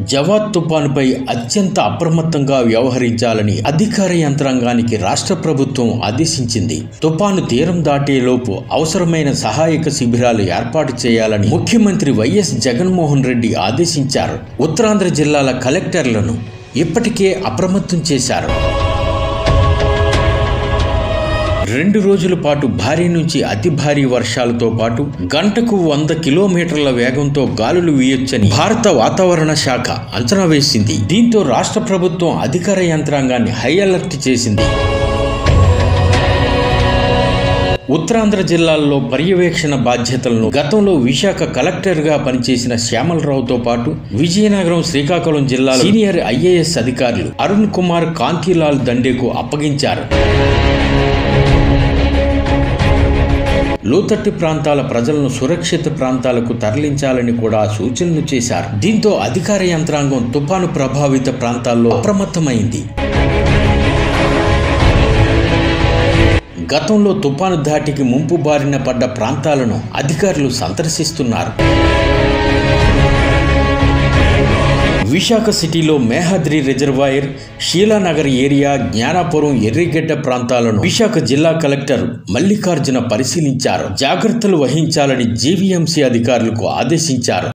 జవాద్ తుపానుపై అత్యంత అప్రమత్తంగా వ్యవహరించాలని అధికార యంత్రాంగానికి రాష్ట్ర ప్రభుత్వం ఆదేశించింది తుపాను తీరం దాటేలోపు అవసరమైన సహాయక శిబిరాలు ఏర్పాటు చేయాలని ముఖ్యమంత్రి వైఎస్ జగన్మోహన్ రెడ్డి ఆదేశించారు ఉత్తరాంధ్ర జిల్లాల కలెక్టర్లను ఇప్పటికే అప్రమత్తం చేశారు రెండు రోజుల పాటు భారీ నుంచి అతి భారీ వర్షాలతో పాటు గంటకు వంద కిలోమీటర్ల వేగంతో గాలులు వీయొచ్చని భారత వాతావరణ శాఖ అంచనా వేసింది దీంతో రాష్ట్ర ప్రభుత్వం అధికార యంత్రాంగాన్ని హై అలర్ట్ చేసింది ఉత్తరాంధ్ర జిల్లాల్లో పర్యవేక్షణ బాధ్యతలను గతంలో విశాఖ కలెక్టర్గా పనిచేసిన శ్యామలరావుతో పాటు విజయనగరం శ్రీకాకుళం జిల్లా సీనియర్ ఐఏఎస్ అధికారులు అరుణ్ కుమార్ కాంతిలాల్ దండేకు అప్పగించారు లోతట్టు ప్రాంతాల ప్రజలను సురక్షిత ప్రాంతాలకు తరలించాలని కూడా సూచనలు చేశారు దీంతో అధికార యంత్రాంగం తుపాను ప్రభావిత ప్రాంతాల్లో అప్రమత్తమైంది గతంలో తుపాను ధాటికి ముంపు బారిన పడ్డ ప్రాంతాలను అధికారులు సందర్శిస్తున్నారు విశాఖ సిటీలో మేహాద్రి రిజర్వాయర్ షీలానగర్ ఏరియా జ్ఞానాపురం ఎర్రిగడ్డ ప్రాంతాలను విశాఖ జిల్లా కలెక్టర్ మల్లికార్జున పరిశీలించారు జాగ్రత్తలు వహించాలని జీవీఎంసీ అధికారులకు ఆదేశించారు